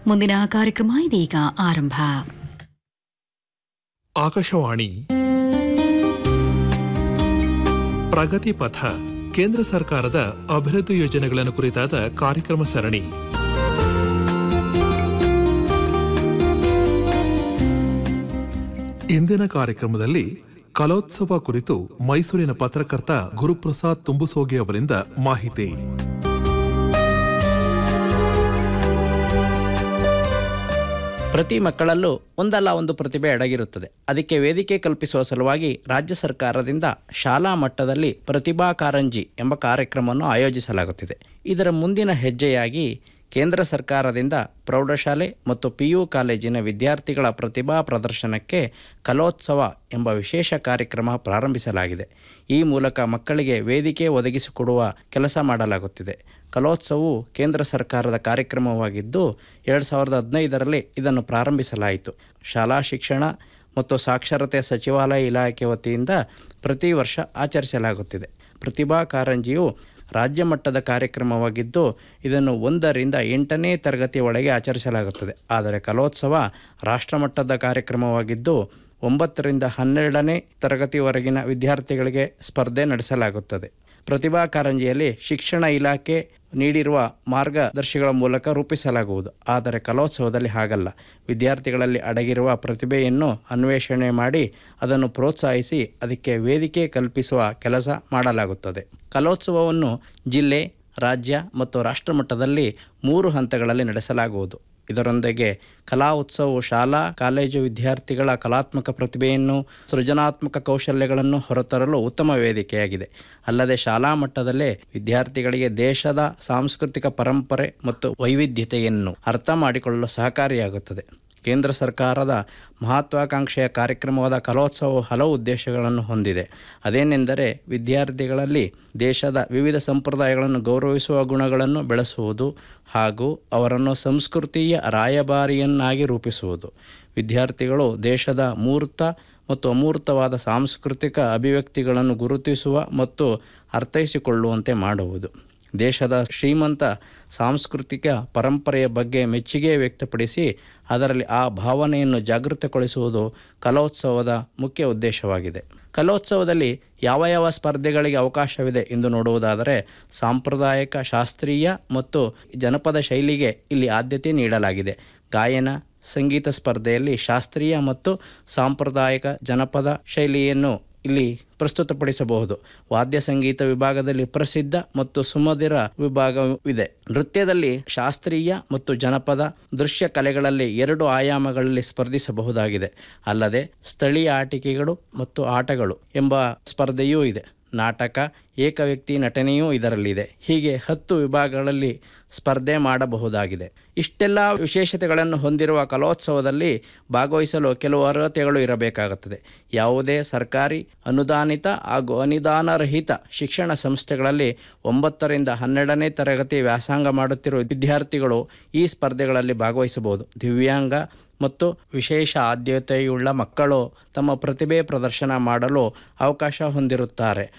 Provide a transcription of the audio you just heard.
ಮುಂದಿನ ಕಾರ್ಯಕ್ರಮ ಇದೀಗ ಆರಂಭ ಆಕಾಶವಾಣಿ ಪ್ರಗತಿ ಪಥ ಕೇಂದ್ರ ಸರ್ಕಾರದ ಅಭಿವೃದ್ಧಿ ಯೋಜನೆಗಳನ್ನು ಕುರಿತಾದ ಕಾರ್ಯಕ್ರಮ ಸರಣಿ ಇಂದಿನ ಕಾರ್ಯಕ್ರಮದಲ್ಲಿ ಕಲೋತ್ಸವ ಕುರಿತು ಮೈಸೂರಿನ ಪತ್ರಕರ್ತ ಗುರುಪ್ರಸಾದ್ ತುಂಬುಸೋಗಿ ಅವರಿಂದ ಮಾಹಿತಿ ಪ್ರತಿ ಮಕ್ಕಳಲ್ಲೂ ಒಂದಲ್ಲ ಒಂದು ಪ್ರತಿಭೆ ಅಡಗಿರುತ್ತದೆ ಅದಕ್ಕೆ ವೇದಿಕೆ ಕಲ್ಪಿಸುವ ಸಲುವಾಗಿ ರಾಜ್ಯ ಸರ್ಕಾರದಿಂದ ಶಾಲಾ ಮಟ್ಟದಲ್ಲಿ ಪ್ರತಿಭಾ ಕಾರಂಜಿ ಎಂಬ ಕಾರ್ಯಕ್ರಮವನ್ನು ಆಯೋಜಿಸಲಾಗುತ್ತಿದೆ ಇದರ ಮುಂದಿನ ಹೆಜ್ಜೆಯಾಗಿ ಕೇಂದ್ರ ಸರ್ಕಾರದಿಂದ ಪ್ರೌಢಶಾಲೆ ಮತ್ತು ಪಿಯು ಕಾಲೇಜಿನ ವಿದ್ಯಾರ್ಥಿಗಳ ಪ್ರತಿಭಾ ಪ್ರದರ್ಶನಕ್ಕೆ ಕಲೋತ್ಸವ ಎಂಬ ವಿಶೇಷ ಕಾರ್ಯಕ್ರಮ ಪ್ರಾರಂಭಿಸಲಾಗಿದೆ ಈ ಮೂಲಕ ಮಕ್ಕಳಿಗೆ ವೇದಿಕೆ ಒದಗಿಸಿಕೊಡುವ ಕೆಲಸ ಮಾಡಲಾಗುತ್ತಿದೆ ಕಲೋತ್ಸವವು ಕೇಂದ್ರ ಸರ್ಕಾರದ ಕಾರ್ಯಕ್ರಮವಾಗಿದ್ದು ಎರಡು ಸಾವಿರದ ಹದಿನೈದರಲ್ಲಿ ಇದನ್ನು ಪ್ರಾರಂಭಿಸಲಾಯಿತು ಶಾಲಾ ಶಿಕ್ಷಣ ಮತ್ತು ಸಾಕ್ಷರತೆ ಸಚಿವಾಲಯ ಇಲಾಖೆ ವತಿಯಿಂದ ಪ್ರತಿ ವರ್ಷ ಆಚರಿಸಲಾಗುತ್ತಿದೆ ಪ್ರತಿಭಾ ಕಾರಂಜಿಯು ರಾಜ್ಯ ಮಟ್ಟದ ಕಾರ್ಯಕ್ರಮವಾಗಿದ್ದು ಇದನ್ನು ಒಂದರಿಂದ ಎಂಟನೇ ತರಗತಿ ಒಳಗೆ ಆಚರಿಸಲಾಗುತ್ತದೆ ಆದರೆ ಕಲೋತ್ಸವ ರಾಷ್ಟ್ರಮಟ್ಟದ ಕಾರ್ಯಕ್ರಮವಾಗಿದ್ದು ಒಂಬತ್ತರಿಂದ ಹನ್ನೆರಡನೇ ತರಗತಿವರೆಗಿನ ವಿದ್ಯಾರ್ಥಿಗಳಿಗೆ ಸ್ಪರ್ಧೆ ನಡೆಸಲಾಗುತ್ತದೆ ಪ್ರತಿಭಾ ಕಾರಂಜಿಯಲ್ಲಿ ಶಿಕ್ಷಣ ಇಲಾಖೆ ನೀಡಿರುವ ಮಾರ್ಗದರ್ಶಿಗಳ ಮೂಲಕ ರೂಪಿಸಲಾಗುವುದು ಆದರೆ ಕಲೋತ್ಸವದಲ್ಲಿ ಹಾಗಲ್ಲ ವಿದ್ಯಾರ್ಥಿಗಳಲ್ಲಿ ಅಡಗಿರುವ ಪ್ರತಿಭೆಯನ್ನು ಅನ್ವೇಷಣೆ ಮಾಡಿ ಅದನ್ನು ಪ್ರೋತ್ಸಾಹಿಸಿ ಅದಕ್ಕೆ ವೇದಿಕೆ ಕಲ್ಪಿಸುವ ಕೆಲಸ ಮಾಡಲಾಗುತ್ತದೆ ಕಲೋತ್ಸವವನ್ನು ಜಿಲ್ಲೆ ರಾಜ್ಯ ಮತ್ತು ರಾಷ್ಟ್ರಮಟ್ಟದಲ್ಲಿ ಮೂರು ಹಂತಗಳಲ್ಲಿ ನಡೆಸಲಾಗುವುದು ಇದರೊಂದಿಗೆ ಕಲಾ ಉತ್ಸವವು ಶಾಲಾ ಕಾಲೇಜು ವಿದ್ಯಾರ್ಥಿಗಳ ಕಲಾತ್ಮಕ ಪ್ರತಿಭೆಯನ್ನು ಸೃಜನಾತ್ಮಕ ಕೌಶಲ್ಯಗಳನ್ನು ಹೊರತರಲು ಉತ್ತಮ ವೇದಿಕೆಯಾಗಿದೆ ಅಲ್ಲದೆ ಶಾಲಾ ಮಟ್ಟದಲ್ಲೇ ವಿದ್ಯಾರ್ಥಿಗಳಿಗೆ ದೇಶದ ಸಾಂಸ್ಕೃತಿಕ ಪರಂಪರೆ ಮತ್ತು ವೈವಿಧ್ಯತೆಯನ್ನು ಅರ್ಥ ಮಾಡಿಕೊಳ್ಳಲು ಸಹಕಾರಿಯಾಗುತ್ತದೆ ಕೇಂದ್ರ ಸರ್ಕಾರದ ಮಹತ್ವಾಕಾಂಕ್ಷೆಯ ಕಾರ್ಯಕ್ರಮವಾದ ಕಲೋತ್ಸವವು ಹಲವು ಉದ್ದೇಶಗಳನ್ನು ಹೊಂದಿದೆ ಅದೇನೆಂದರೆ ವಿದ್ಯಾರ್ಥಿಗಳಲ್ಲಿ ದೇಶದ ವಿವಿಧ ಸಂಪ್ರದಾಯಗಳನ್ನು ಗೌರವಿಸುವ ಗುಣಗಳನ್ನು ಬೆಳೆಸುವುದು ಹಾಗೂ ಅವರನ್ನು ಸಂಸ್ಕೃತಿಯ ರಾಯಭಾರಿಯನ್ನಾಗಿ ರೂಪಿಸುವುದು ವಿದ್ಯಾರ್ಥಿಗಳು ದೇಶದ ಮೂರ್ತ ಮತ್ತು ಅಮೂರ್ತವಾದ ಸಾಂಸ್ಕೃತಿಕ ಅಭಿವ್ಯಕ್ತಿಗಳನ್ನು ಗುರುತಿಸುವ ಮತ್ತು ಅರ್ಥೈಸಿಕೊಳ್ಳುವಂತೆ ಮಾಡುವುದು ದೇಶದ ಶ್ರೀಮಂತ ಸಾಂಸ್ಕೃತಿಕ ಪರಂಪರೆಯ ಬಗ್ಗೆ ಮೆಚ್ಚುಗೆ ವ್ಯಕ್ತಪಡಿಸಿ ಅದರಲ್ಲಿ ಆ ಭಾವನೆಯನ್ನು ಜಾಗೃತಗೊಳಿಸುವುದು ಕಲೋತ್ಸವದ ಮುಖ್ಯ ಉದ್ದೇಶವಾಗಿದೆ ಕಲೋತ್ಸವದಲ್ಲಿ ಯಾವ ಯಾವ ಸ್ಪರ್ಧೆಗಳಿಗೆ ಅವಕಾಶವಿದೆ ಎಂದು ನೋಡುವುದಾದರೆ ಸಾಂಪ್ರದಾಯಿಕ ಶಾಸ್ತ್ರೀಯ ಮತ್ತು ಜನಪದ ಶೈಲಿಗೆ ಇಲ್ಲಿ ಆದ್ಯತೆ ನೀಡಲಾಗಿದೆ ಗಾಯನ ಸಂಗೀತ ಸ್ಪರ್ಧೆಯಲ್ಲಿ ಶಾಸ್ತ್ರೀಯ ಮತ್ತು ಸಾಂಪ್ರದಾಯಿಕ ಜನಪದ ಶೈಲಿಯನ್ನು ಇಲ್ಲಿ ಪ್ರಸ್ತುತಪಡಿಸಬಹುದು ವಾದ್ಯ ಸಂಗೀತ ವಿಭಾಗದಲ್ಲಿ ಪ್ರಸಿದ್ಧ ಮತ್ತು ಸುಮಧುರ ವಿಭಾಗವಿದೆ ನೃತ್ಯದಲ್ಲಿ ಶಾಸ್ತ್ರೀಯ ಮತ್ತು ಜನಪದ ದೃಶ್ಯ ಕಲೆಗಳಲ್ಲಿ ಎರಡು ಆಯಾಮಗಳಲ್ಲಿ ಸ್ಪರ್ಧಿಸಬಹುದಾಗಿದೆ ಅಲ್ಲದೆ ಸ್ಥಳೀಯ ಆಟಿಕೆಗಳು ಮತ್ತು ಆಟಗಳು ಎಂಬ ಸ್ಪರ್ಧೆಯೂ ಇದೆ ನಾಟಕ ಏಕವ್ಯಕ್ತಿ ನಟನೆಯೂ ಇದರಲ್ಲಿದೆ ಹೀಗೆ ಹತ್ತು ವಿಭಾಗಗಳಲ್ಲಿ ಸ್ಪರ್ಧೆ ಮಾಡಬಹುದಾಗಿದೆ ಇಷ್ಟೆಲ್ಲ ವಿಶೇಷತೆಗಳನ್ನು ಹೊಂದಿರುವ ಕಲೋತ್ಸವದಲ್ಲಿ ಭಾಗವಹಿಸಲು ಕೆಲವು ಅರ್ಹತೆಗಳು ಇರಬೇಕಾಗುತ್ತದೆ ಯಾವುದೇ ಸರ್ಕಾರಿ ಅನುದಾನಿತ ಹಾಗೂ ಅನುದಾನರಹಿತ ಶಿಕ್ಷಣ ಸಂಸ್ಥೆಗಳಲ್ಲಿ ಒಂಬತ್ತರಿಂದ ಹನ್ನೆರಡನೇ ತರಗತಿ ವ್ಯಾಸಂಗ ಮಾಡುತ್ತಿರುವ ವಿದ್ಯಾರ್ಥಿಗಳು ಈ ಸ್ಪರ್ಧೆಗಳಲ್ಲಿ ಭಾಗವಹಿಸಬಹುದು ದಿವ್ಯಾಂಗ ಮತ್ತು ವಿಶೇಷ ಆದ್ಯತೆಯುಳ್ಳ ಮಕ್ಕಳು ತಮ್ಮ ಪ್ರತಿಭೆ ಪ್ರದರ್ಶನ ಮಾಡಲು ಅವಕಾಶ ಹೊಂದಿರುತ್ತಾರೆ